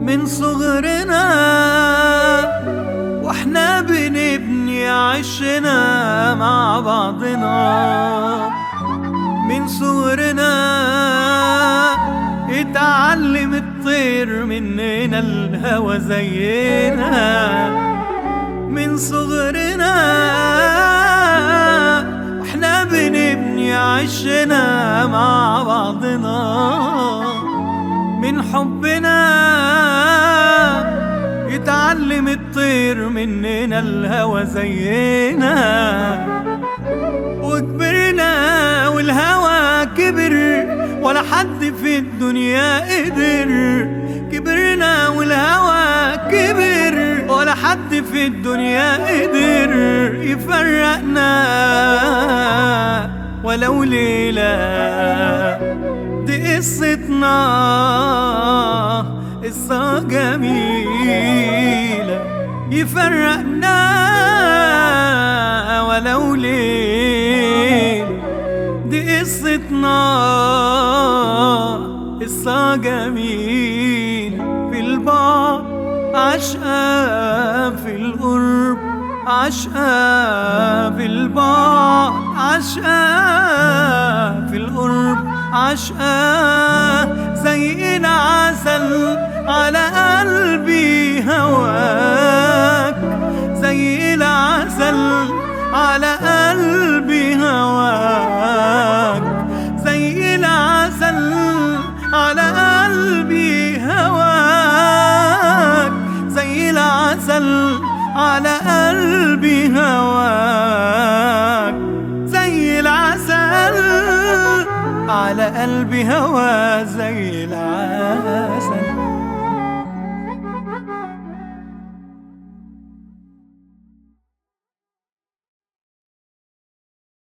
من صغرنا واحنا بنبني عشنا مع بعضنا من صغرنا اتعلم الطير مننا الهوى زينا من صغرنا واحنا بنبني عشنا مع بعضنا من حبنا يتعلم الطير مننا الهوى زينا وكبرنا والهوى كبر ولا حد في الدنيا قدر كبرنا والهوى كبر ولا حد في الدنيا قدر يفرقنا ولو ليلة دي قصتنا قصة جميلة يفرقنا ولو ليل دي قصتنا قصة جميل في البعد عشقة في القرب عشقة في البعد عشقة في القرب عشقة زي العسل على قلبي هواك زي العسل على قلبي هواك زي العسل على قلبي هواك زي العسل على قلبي هواك زي العسل على قلبي هوا زي العسل